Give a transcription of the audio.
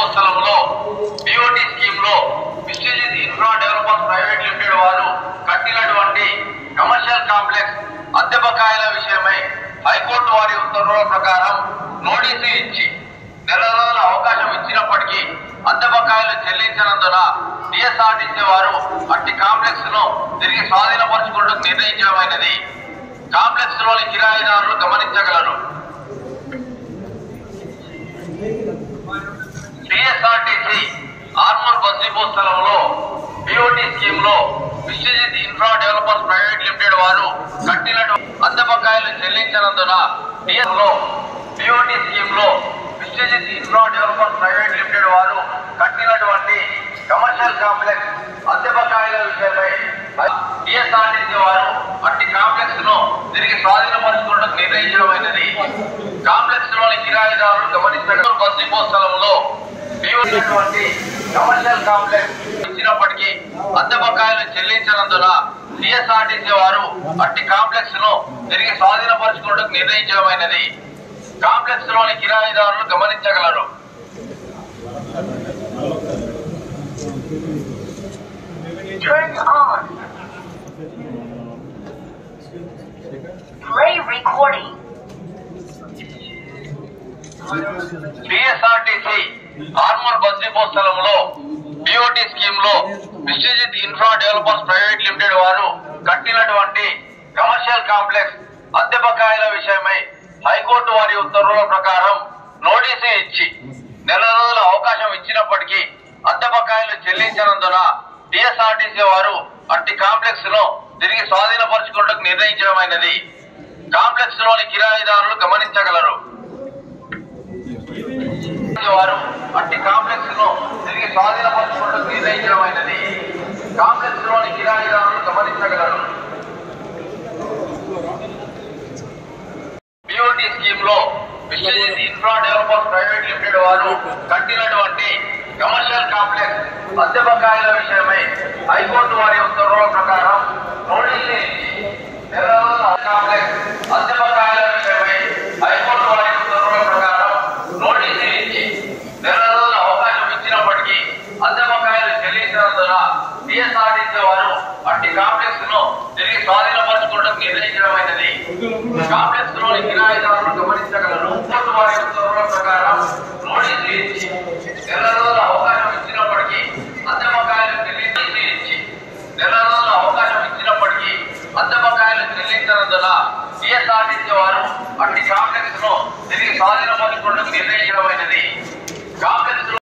స్థలంలో BOT scheme లో Vishwajit infra developers private limited వారు కట్టినటువంటి కమర్షియల్ కాంప్లెక్స్ అద్దె బకాయిల విషయమై హైకోర్టు వారి ఉత్తర్వుల ప్రకారం నోటీసు ఇచ్చి నెల రోజుల అవకాశం ఇచ్చినప్పటికీ అద్దె బకాయిలు చెల్లించనందున డిఎస్ఆర్టీసీ వారు అట్టి కాంప్లెక్స్ ను తిరిగి స్వాధీనపరచుకుంటూ నిర్ణయించడమైనది కాంప్లెక్స్ లోని కిరాయిదారులు గమనించగలరు టిఎస్ఆర్టీసీ ఆర్మూర్ బస్ డిపో స్థలంలో బిఓటి స్కీమ్ లో Vishwajit infra developers private limited వారు కట్టినటువంటి అద్దె బకాయిలు చెల్లించనందున డిఎస్ లో బిఓటి స్కీమ్ లో Vishwajit infra developers private limited వారు కట్టినటువంటి కమర్షియల్ కాంప్లెక్స్ అద్దె బకాయిల విషయమై టిఎస్ఆర్టీసీ వారు అట్టి కాంప్లెక్స్ ను తిరిగి స్వాధీనపరచుకుంటూ నిర్ణయించడమైనది కాంప్లెక్స్ లోని కిరాయిదారులు గమనించడం బస్ డిపో స్థలంలో ఉన్నటువంటి కమర్షియల్ కాంప్లెక్స్ ఇచ్చినప్పటికీ అద్దె బకాయిలు చెల్లించనందున టిఎస్ఆర్టీసీ వారు అట్టి కాంప్లెక్స్ ను తిరిగి స్వాధీనపరచుకుంటూ నిర్ణయించడమైనది కాంప్లెక్స్ లోని కిరాయిదారులు గమనించగలరు Turn on. Play recording. BSRTC Armoor bus depot స్థలంలో బిఓటి స్కీమ్ లో Vishwajit infra developers private limited వారు కట్టినటువంటి కమర్షియల్ కాంప్లెక్స్ అద్దె బకాయిల విషయమై హైకోర్టు వారి ఉత్తర్వుల ప్రకారం నోటీసు ఇచ్చి నెల రోజుల అవకాశం ఇచ్చినప్పటికీ అద్దె బకాయిలు చెల్లించనందున టిఎస్ఆర్టీసీ వారు అట్టి కాంప్లెక్స్ ను తిరిగి స్వాధీనపరచుకుంటూ నిర్ణయించడమైనది కాంప్లెక్స్ లోని కిరాయిదారులు గమనించగలరు వారు అట్టి కాంప్లెక్స్ ను తిరిగి స్వాధీనపరచుకుంటూ నిర్ణయించడమైనది కాంప్లెక్స్ లోని కిరాయిదారులు గమనించగలరు బిఓటి స్కీమ్ లో Vishwajit infra developers private limited వారు కట్టినటువంటి కమర్షియల్ కాంప్లెక్స్ అద్దె బకాయిల విషయమై హైకోర్టు వారి ఉత్తర్వుల ప్రకారం నోటీసు ఇచ్చి నెల రోజుల కాంప్లెక్స్ అద్దె బకాయిల విషయమై హైకోర్టు వారి ఉత్తర్వుల ప్రకారం నోటీసు ఇచ్చి నెల రోజుల అవకాశం ఇచ్చినప్పటికీ అద్దె బకాయిలు చెల్లించినందున టిఎస్ఆర్టీసీ వారు అట్టి కాంప్లెక్స్ ను తిరిగి స్వాధీనపరచుకోవడం నిర్ణయించడమైనది కాంప్లెక్స్ లోని కిరాయిదారులు గమనించగలరు కోర్టు వారి ఉత్తర్వుల ప్రకారం నోటీసు ఇచ్చి నెల రోజుల అవకాశం ఇచ్చినప్పటికీ అద్దె బకాయిలు చెల్లించి ఇచ్చి నెల రోజుల అవకాశం ఇచ్చినప్పటికీ అద్దె బకాయిలు చెల్లించినందున టిఎస్ఆర్టీసీ వారు అట్టి కాంప్లెక్స్ ను తిరిగి స్వాధీనపరచుకోవడం నిర్ణయించడమైనది